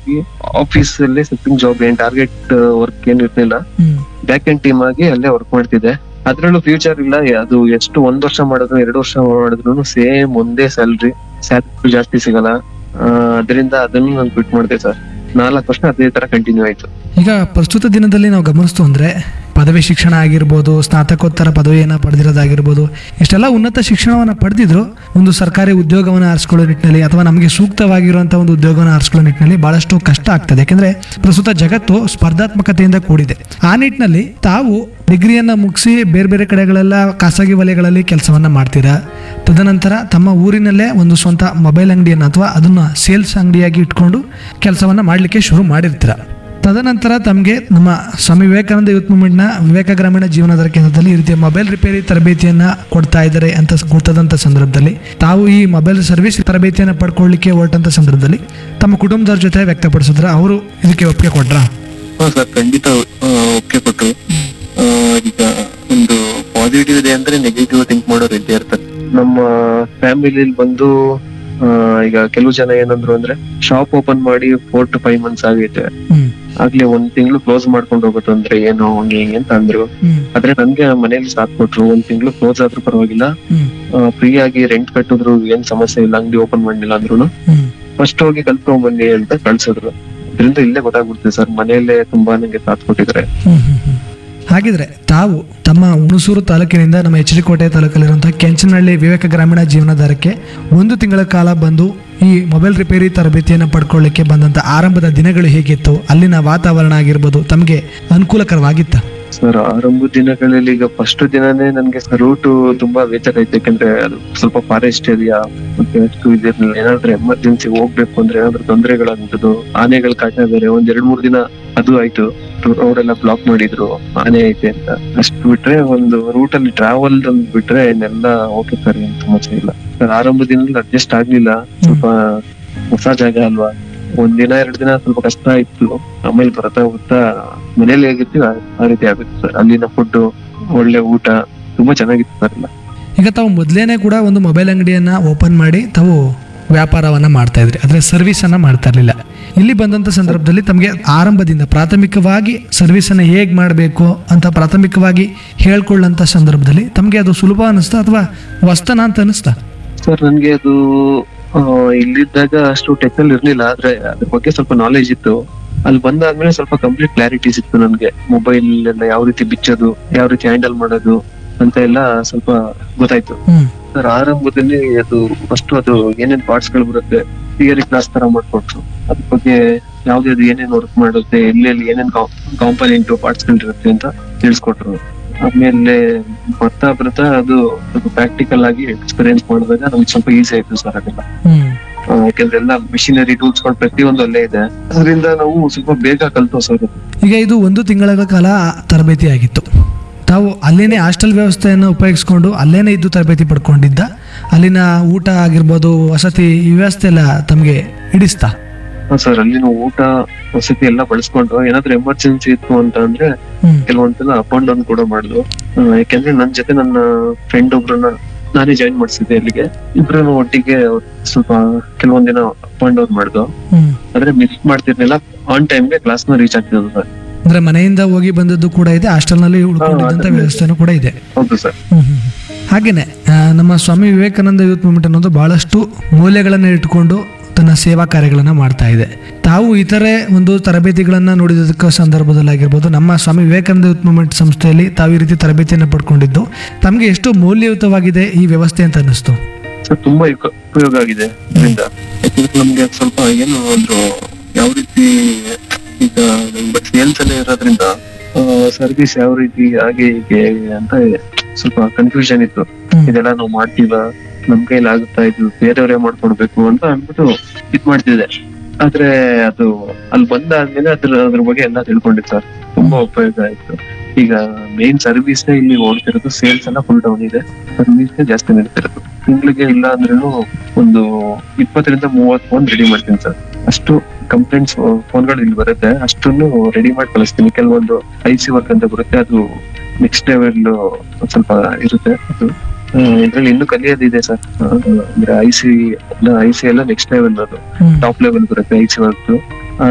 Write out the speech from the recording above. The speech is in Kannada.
ಹೋಗಿ ಆಫೀಸ್ ಅಲ್ಲಿ ಸಿಟ್ಟಿಂಗ್ ಜಾಬ್ ಏನ್ ಟಾರ್ಗೆಟ್ ವರ್ಕ್ ಏನ್ ಇರ್ಲಿಲ್ಲ ಹ್ಮ್ ಬ್ಯಾಕ್ ಎಂಡ್ ಟೀಮ್ ಆಗಿ ಅಲ್ಲೇ ವರ್ಕ್ ಮಾಡ್ತಿದ್ದೆ ಅದ್ರಲ್ಲೂ ಫ್ಯೂಚರ್ ಇಲ್ಲ ಅದು ಎಷ್ಟು ಒಂದ್ ವರ್ಷ ಮಾಡಿದ್ರು ಎರಡು ವರ್ಷ ಮಾಡಿದ್ರು ಸೇಮ್ ಒಂದೇ ಸ್ಯಾಲ್ರಿ ಸ್ಯಾಲ್ರಿ ಜಾಸ್ತಿ ಸಿಗಲ್ಲ ಆ, ಅದರಿಂದ ಅದನ್ನು ನಾನು ಕ್ವಿಟ್ ಮಾಡಿದೆ ಸರ್ ನಾಲ್ಕು ವರ್ಷ ಅದೇ ತರ ಕಂಟಿನ್ಯೂ ಆಯ್ತು ಈಗ ಪ್ರಸ್ತುತ ದಿನದಲ್ಲಿ ನಾವು ಗಮನಿಸ್ತು ಅಂದ್ರೆ ಪದವಿ ಶಿಕ್ಷಣ ಆಗಿರ್ಬೋದು ಸ್ನಾತಕೋತ್ತರ ಪದವಿಯನ್ನು ಪಡೆದಿರೋದಾಗಿರ್ಬೋದು ಇಷ್ಟೆಲ್ಲ ಉನ್ನತ ಶಿಕ್ಷಣವನ್ನು ಪಡೆದಿದ್ರು ಒಂದು ಸರ್ಕಾರಿ ಉದ್ಯೋಗವನ್ನು ಆರಿಸ್ಕೊಳ್ಳೋ ನಿಟ್ಟಿನಲ್ಲಿ ಅಥವಾ ನಮಗೆ ಸೂಕ್ತವಾಗಿರುವಂಥ ಒಂದು ಉದ್ಯೋಗವನ್ನು ಆರಿಸ್ಕೊಳ್ಳೋ ನಿಟ್ಟಿನಲ್ಲಿ ಬಹಳಷ್ಟು ಕಷ್ಟ ಆಗ್ತದೆ ಯಾಕೆಂದ್ರೆ ಪ್ರಸ್ತುತ ಜಗತ್ತು ಸ್ಪರ್ಧಾತ್ಮಕತೆಯಿಂದ ಕೂಡಿದೆ ಆ ನಿಟ್ಟಿನಲ್ಲಿ ತಾವು ಡಿಗ್ರಿಯನ್ನ ಮುಗಿಸಿ ಬೇರೆ ಬೇರೆ ಕಡೆಗಳೆಲ್ಲ ಖಾಸಗಿ ವಲಯಗಳಲ್ಲಿ ಕೆಲಸವನ್ನ ಮಾಡ್ತೀರಾ ತದನಂತರ ತಮ್ಮ ಊರಿನಲ್ಲೇ ಒಂದು ಸ್ವಂತ ಮೊಬೈಲ್ ಅಂಗಡಿಯನ್ನು ಅಥವಾ ಅದನ್ನ ಸೇಲ್ಸ್ ಅಂಗಡಿಯಾಗಿ ಇಟ್ಕೊಂಡು ಕೆಲಸವನ್ನ ಮಾಡಲಿಕ್ಕೆ ಶುರು ಮಾಡಿರ್ತೀರ ತದನಂತರ ತಮಗೆ ನಮ್ಮ ಸ್ವಾಮಿ ವಿವೇಕಾನಂದ ಯೂತ್ ಮೂವ್ಮೆಂಟ್ನ ವಿವೇಕ ಗ್ರಾಮೀಣ ಜೀವನಾಧಾರ ಕೇಂದ್ರದಲ್ಲಿ ಈ ರೀತಿಯ ಮೊಬೈಲ್ ರಿಪೇರಿ ತರಬೇತಿಯನ್ನ ಕೊಡ್ತಾ ಇದ್ದಾರೆ ಅಂತ ಗೊತ್ತದಂತ ಸಂದರ್ಭದಲ್ಲಿ ತಾವು ಈ ಮೊಬೈಲ್ ಸರ್ವಿಸ್ ತರಬೇತಿಯನ್ನು ಪಡ್ಕೊಳ್ಳಿಕ್ಕೆ ಹೊರಟಂತ ಸಂದರ್ಭದಲ್ಲಿ ತಮ್ಮ ಕುಟುಂಬದವ್ರ ಜೊತೆ ವ್ಯಕ್ತಪಡಿಸಿದ್ರೆ ಅವರು ಇದಕ್ಕೆ ಒಪ್ಪಿಗೆ ಕೊಟ್ರಾ ಹಾ ಸರ್ ಖಂಡಿತ ಆ, ಒಪ್ಪಿಗೆ ಕೊಟ್ರು ಆ, ಈಗ ಒಂದು ಪಾಸಿಟಿವ್ ಇದೆ ಅಂದ್ರೆ ನೆಗೆಟಿವ್ ಥಿಂಕ್ ಮಾಡೋರು ಇದ್ದೇ ಇರ್ತಾರೆ ನಮ್ಮ ಫ್ಯಾಮಿಲಿ ಬಂದು ಆ, ಈಗ ಕೆಲವು ಜನ ಏನಂದ್ರು ಅಂದ್ರೆ ಶಾಪ್ ಓಪನ್ ಮಾಡಿ ಫೋರ್ ಟು ಫೈವ್ ಮಂತ್ಸ್ ಆಗೈತೆ ಹ್ಮ್ ಆಗ್ಲೇ ಒಂದ್ ತಿಂಗಳು ಕ್ಲೋಸ್ ಮಾಡ್ಕೊಂಡು ಹೋಗುತ್ತೆ ಅಂದ್ರೆ ಏನು ಹಂಗೆ ಹಿಂಗೆ ಅಂತ ಅಂದ್ರು ಹ್ಮ್ ಆದ್ರೆ ನನ್ಗೆ ಮನೇಲಿ ಸಾಥ್ ಕೊಟ್ರು ಒಂದ್ ತಿಂಗಳು ಕ್ಲೋಸ್ ಆದ್ರೂ ಪರವಾಗಿಲ್ಲ ಹ್ಮ್ ಫ್ರೀ ಆಗಿ ರೆಂಟ್ ಕಟ್ಟಿದ್ರು ಏನ್ ಸಮಸ್ಯೆ ಇಲ್ಲ ಅಂಗಡಿ ಓಪನ್ ಮಾಡಿಲ್ಲ ಅಂದ್ರು ಹ್ಮ್ ಫಸ್ಟ್ ಹೋಗಿ ಕಲ್ತ್ಕೊಂಡ್ ಬನ್ನಿ ಅಂತ ಕಳ್ಸಿದ್ರು ಅದರಿಂದ ಇಲ್ಲೇ ಗೊತ್ತಾಗ್ಬಿಡ್ತದೆ ಸರ್ ಮನೆಯಲ್ಲೇ ತುಂಬಾ ನಂಗೆ ಸಾಥ್ ಕೊಟ್ಟಿದ್ದಾರೆ ಹ್ಮ್ ಹ್ಮ್ ಹ್ಮ್. ಹಾಗಿದ್ರೆ ತಾವು ತಮ್ಮ ಹುಣಸೂರು ತಾಲೂಕಿನಿಂದ ನಮ್ಮ ಎಚ್ ಡಿ ಕೋಟೆ ತಾಲೂಕಲ್ಲಿರುವಂತಹ ಕೆಂಚನಹಳ್ಳಿ ವಿವೇಕ ಗ್ರಾಮೀಣ ಜೀವನಾಧಾರಕ್ಕೆ ಒಂದು ತಿಂಗಳ ಕಾಲ ಬಂದು ಈ ಮೊಬೈಲ್ ರಿಪೇರಿ ತರಬೇತಿಯನ್ನು ಪಡ್ಕೊಳ್ಳಿಕ್ಕೆ ಬಂದಂತ ಆರಂಭದ ದಿನಗಳು ಹೇಗಿತ್ತು ಅಲ್ಲಿನ ವಾತಾವರಣ ಆಗಿರ್ಬೋದು ತಮಗೆ ಅನುಕೂಲಕರವಾಗಿತ್ತ ಸರ್ ಆರಂಭ ದಿನಗಳಲ್ಲಿ ಈಗ ಫಸ್ಟ್ ದಿನನೇ ನನ್ಗೆ ರೂಟ್ ತುಂಬಾ ವೇಚಾರಾಯ್ತು ಯಾಕಂದ್ರೆ ಅದು ಸ್ವಲ್ಪ ಫಾರೆಸ್ಟ್ ಏರಿಯಾ ಮತ್ತೆ ಅಷ್ಟು ಇದಿರ್ಲಿಲ್ಲ ಏನಾದ್ರೂ ಎಮರ್ಜೆನ್ಸಿ ಹೋಗ್ಬೇಕು ಅಂದ್ರೆ ಏನಾದ್ರೂ ತೊಂದರೆಗಳಾಗ್ತದ್ದು ಆನೆಗಳು ಕಾಟ ಬೇರೆ ಒಂದ್ ಎರಡ್ ಮೂರ್ ದಿನ ಅದು ಆಯ್ತು ರೋಡ್ ಎಲ್ಲ ಬ್ಲಾಕ್ ಮಾಡಿದ್ರು ಆನೆ ಐತೆ ಅಂತ ಅಷ್ಟು ಬಿಟ್ರೆ ಒಂದು ರೂಟ್ ಅಲ್ಲಿ ಟ್ರಾವೆಲ್ ಬಿಟ್ರೆ ಇನ್ನೆಲ್ಲ ಓಕೆ ಸರ್ ಏನ್ ಸಮಸ್ಯೆ ಇಲ್ಲ ಸರ್ ಆರಂಭ ದಿನದಲ್ಲಿ ಅಡ್ಜಸ್ಟ್ ಆಗ್ಲಿಲ್ಲ ಸ್ವಲ್ಪ ಹೊಸ ಜಾಗ ಅಲ್ವಾ ಒಂದ್ ದಿನ ಎರಡ್ ದಿನ ಸ್ವಲ್ಪ ಕಷ್ಟ ಆಯ್ತು ಆಮೇಲೆ ಬರ್ತಾ ಹೋಗ್ತಾ ಮನೇಲಿ ಹೇಗಿರ್ತೀವಿ ಆ- ಆ ರೀತಿ ಆಗುತ್ತೆ ಸರ್ ಅಲ್ಲಿನ ಫುಡ್ ಒಳ್ಳೆ ಊಟ ತುಂಬಾ ಚೆನ್ನಾಗಿತ್ತು ಸರ್ ಎಲ್ಲ ಈಗ ತಾವು ಮೊದಲೇನೆ ಕೂಡ ಒಂದು ಮೊಬೈಲ್ ಅಂಗಡಿಯನ್ನ ಓಪನ್ ಮಾಡಿ ತಾವು ವ್ಯಾಪಾರವನ್ನ ಮಾಡ್ತಾ ಇದ್ರಿ ಅಂದ್ರೆ ಸರ್ವಿಸ್ ಅನ್ನ ಮಾಡ್ತಾ ಇರ್ಲಿಲ್ಲ ಇಲ್ಲಿ ಬಂದಂತ ಸಂದರ್ಭದಲ್ಲಿ ತಮಗೆ ಆರಂಭದಿಂದ ಪ್ರಾಥಮಿಕವಾಗಿ ಸರ್ವಿಸ್ ಅನ್ನ ಹೇಗ್ ಮಾಡಬೇಕು ಅಂತ ಪ್ರಾಥಮಿಕವಾಗಿ ಹೇಳ್ಕೊಳ್ಳಂತ ಸಂದರ್ಭದಲ್ಲಿ ತಮಗೆ ಅದು ಸುಲಭ ಅನಿಸ್ತಾ ಅಥವಾ ವಸ್ತನ ಅಂತ ಅನಿಸ್ತಾ ಸರ್ ನನ್ಗೆ ಅದು ಆ, ಇಲ್ಲಿದ್ದಾಗ ಅಷ್ಟು ಟೆಕ್ನಲ್ ಇರ್ಲಿಲ್ಲ ಆದ್ರೆ ಅದ್ರ ಬಗ್ಗೆ ಸ್ವಲ್ಪ ನಾಲೆಜ್ ಇತ್ತು ಅಲ್ಲಿ ಬಂದಾದ್ಮೇಲೆ ಸ್ವಲ್ಪ ಕಂಪ್ಲೀಟ್ ಕ್ಲಾರಿಟಿ ಸಿಕ್ತು ನನ್ಗೆ ಮೊಬೈಲ್ ಎಲ್ಲ ಯಾವ ರೀತಿ ಬಿಚ್ಚೋದು ಯಾವ ರೀತಿ ಹ್ಯಾಂಡಲ್ ಮಾಡೋದು ಅಂತ ಎಲ್ಲ ಸ್ವಲ್ಪ ಗೊತ್ತಾಯ್ತು ಹ್ಮ್ ಸರ್ ಆರಂಭದಲ್ಲಿ ಅದು ಫಸ್ಟ್ ಅದು ಏನೇನ್ ಪಾರ್ಟ್ಸ್ ಗಳು ಬರುತ್ತೆ ಥಿಯರಿ ಕ್ಲಾಸ್ ತರ ಮಾಡ್ಕೊಟ್ರು ಅದ್ರ ಬಗ್ಗೆ ಯಾವ್ದು ಏನೇನ್ ವರ್ಕ್ ಮಾಡುತ್ತೆ ಎಲ್ಲೆಲ್ಲಿ ಏನೇನ್ ಕಾಂಪನೆಂಟ್ ಪಾರ್ಟ್ಸ್ ಗಳಿರುತ್ತೆ ಅಂತ ತಿಳಿಸ್ಕೊಟ್ರು ಆಮೇಲೆ ಬರ್ತಾ ಬರ್ತಾ ಅದು ಸ್ವಲ್ಪ ಪ್ರಾಕ್ಟಿಕಲ್ ಆಗಿ ಎಕ್ಸ್ಪೀರಿಯನ್ಸ್ ಮಾಡಿದಾಗ ನಮ್ಗೆ ಸ್ವಲ್ಪ ಈಸಿ ಆಯ್ತು ಸರ್ ಅದೆಲ್ಲ ಹ್ಮ್ ಆ, ಯಾಕಂದ್ರೆ ಎಲ್ಲ ಮಿಷಿನರಿ ಟೂಲ್ಸ್ ಗಳು ಪ್ರತಿಯೊಂದು ಅಲ್ಲೇ ಇದೆ ಅದರಿಂದ ನಾವು ಸ್ವಲ್ಪ ಬೇಗ ಕಲ್ತು ಸರ್ ಈಗ ಇದು ಒಂದು ತಿಂಗಳ ಕಾಲ ತರಬೇತಿ ಆಗಿತ್ತು ತಾವು ಅಲ್ಲೇನೆ ಹಾಸ್ಟೆಲ್ ವ್ಯವಸ್ಥೆಯನ್ನು ಉಪಯೋಗಿಸ್ಕೊಂಡು ಅಲ್ಲೇನೆ ಇದ್ದು ತರಬೇತಿ ಪಡ್ಕೊಂಡಿದ್ದ ಅಲ್ಲಿನ ಊಟ ಆಗಿರ್ಬೋದು ವಸತಿ ಈ ವ್ಯವಸ್ಥೆ ಎಲ್ಲ ತಮಗೆ ಹಿಡಿಸ್ತಾ ಸರ್ ಅಲ್ಲಿನ ಊಟ ವಸತಿ ಎಲ್ಲ ಬಳಸ್ಕೊಂಡು ಏನಾದ್ರೂ ಎಮರ್ಜೆನ್ಸಿ ಇತ್ತು ಅಂತ ಅಂದ್ರೆ ಹ್ಮ್ ಕೆಲವೊಂದ್ಸಲ ಅಪ್ ಅಂಡ್ ಡೌನ್ ಕೂಡ ಮಾಡುದು ಆ, ಯಾಕೆಂದ್ರೆ ನನ್ ಜೊತೆ ನನ್ನ ಫ್ರೆಂಡ್ ಒಬ್ರನ್ನ ನಾನೇ ಜಾಯಿನ್ ಮಾಡಿಸಿದ್ದೆ ಅಲ್ಲಿಗೆ ಇಬ್ರು ಒಟ್ಟಿಗೆ ಅವ್ರು ಸ್ವಲ್ಪ ಕೆಲವೊಂದ್ ದಿನ ಅಪ್ ಅಂಡ್ ಡೌನ್ ಮಾಡುದು ಹ್ಮ್ ಆದ್ರೆ ಮಿಸ್ ಮಾಡ್ತಿರ್ಲಿಲ್ಲ ಆನ್ ಟೈಮ್ಗೆ ಕ್ಲಾಸ್ ನ ರೀಚ್ ಆಗ್ತಿದ್ರು ಸರ್ ಅಂದ್ರೆ ಮನೆಯಿಂದ ಹೋಗಿ ಬಂದದ್ದು ಕೂಡ ಇದೆ ಹಾಸ್ಟೆಲ್ನಲ್ಲಿ ಉಳ್ಕೊಂಡಿದ್ದಂಥ ಅದೇ. ವ್ಯವಸ್ಥೆನೂ ಕೂಡ ಇದೆ ಹೌದು ಸರ್ ಹ್ಮ್ ಹ್ಮ್. ಹಾಗೇನೆ ಆ, ನಮ್ಮ ಸ್ವಾಮಿ ವಿವೇಕಾನಂದ ಯೂತ್ ಮೂವ್ಮೆಂಟ್ ಅನ್ನೋದು ಬಹಳಷ್ಟು ಮೌಲ್ಯಗಳನ್ನು ಇಟ್ಕೊಂಡು ತನ್ನ ಸೇವಾ ಕಾರ್ಯಗಳನ್ನು ಮಾಡ್ತಾ ಇದೆ ತಾವು ಇತರೆ ಒಂದು ತರಬೇತಿಗಳನ್ನು ನೋಡಿದ್ದಕ್ಕೆ ಸಂದರ್ಭದಲ್ಲಿ ಆಗಿರ್ಬೋದು ನಮ್ಮ ಸ್ವಾಮಿ ವಿವೇಕಾನಂದ ಯೂತ್ ಮೂವ್ಮೆಂಟ್ ಸಂಸ್ಥೆಯಲ್ಲಿ ತಾವು ಈ ರೀತಿ ತರಬೇತಿಯನ್ನು ಪಡ್ಕೊಂಡಿದ್ದು ತಮಗೆ ಎಷ್ಟು ಮೌಲ್ಯಯುತವಾಗಿದೆ ಈ ವ್ಯವಸ್ಥೆ ಅಂತ ಅನ್ನಿಸ್ತು ಸರ್ ತುಂಬಾ ಉಪ- ಉಪಯೋಗ ಆಗಿದೆ ಇದರಿಂದ ಯಾಕಂದ್ರೆ ನಮ್ಗೆ ಸ್ವಲ್ಪ ಏನು ಒಂದು ಯಾವ ರೀತಿ ಈಗ ಸೇಲ್ಸ್ ಅಲ್ಲೇ ಇರೋದ್ರಿಂದ ಸರ್ವಿಸ್ ಯಾವ ರೀತಿ ಹಾಗೆ ಹೀಗೆ ಅಂತ ಸ್ವಲ್ಪ ಕನ್ಫ್ಯೂಷನ್ ಇತ್ತು ಹ್ಮ್. ಇದೆಲ್ಲ ನಾವು ಮಾಡ್ತೀವ ನಮ್ ಕೈಲಿ ಆಗುತ್ತಾ ಇದು ಬೇರೆಯವರೇ ಮಾಡ್ಕೊಡ್ಬೇಕು ಅಂತ ಅಂದ್ಬಿಟ್ಟು ಇದ್ ಮಾಡ್ತಿದ್ದೆ ಆದ್ರೆ ಅದು ಅಲ್ಲಿ ಬಂದಾದ್ಮೇಲೆ ಅದ್ರ ಅದ್ರ ಬಗ್ಗೆ ಎಲ್ಲ ತಿಳ್ಕೊಂಡಿತ್ತು ಸರ್ ತುಂಬಾ ಉಪಯೋಗ ಆಯ್ತು ಈಗ ಮೇನ್ ಸರ್ವಿಸ್ ಇಲ್ಲಿ ಓಡ್ತಿರೋದು ಸೇಲ್ಸ್ ಎಲ್ಲ ಫುಲ್ ಡೌನ್ ಇದೆ ಸರ್ವಿಸ್ ಜಾಸ್ತಿ ನಡೀತಿರೋದು ತಿಂಗಳಿಗೆ ಇಲ್ಲ ಅಂದ್ರೂ ಒಂದು ಇಪ್ಪತ್ತರಿಂದ ಮೂವತ್ ಫೋನ್ ರೆಡಿ ಮಾಡ್ತೀನಿ ಸರ್ ಅಷ್ಟು ಕಂಪ್ಲೇಂಟ್ಸ್ ಫೋನ್ಗಳು ಇಲ್ಲಿ ಬರುತ್ತೆ ಅಷ್ಟನ್ನು ರೆಡಿ ಮಾಡಿ ಕಳಿಸ್ತೀನಿ ಕೆಲವೊಂದು ಐ ಸಿ ವರ್ಕ್ ಅಂತ ಬರುತ್ತೆ ಅದು ನೆಕ್ಸ್ಟ್ ಲೆವೆಲ್ ಸ್ವಲ್ಪ ಇರುತ್ತೆ ಅದು ಇದ್ರಲ್ಲಿ ಇನ್ನೂ ಕಲಿಯೋದಿದೆ ಸರ್ ಅಂದ್ರೆ ಐ ಸಿ ಐ ಸಿ ಎಲ್ಲ ನೆಕ್ಸ್ಟ್ ಲೆವೆಲ್ ಅದು ಹ್ಮ್. ಟಾಪ್ ಲೆವೆಲ್ ಬರುತ್ತೆ ಐ ಸಿ ವರ್ಕ್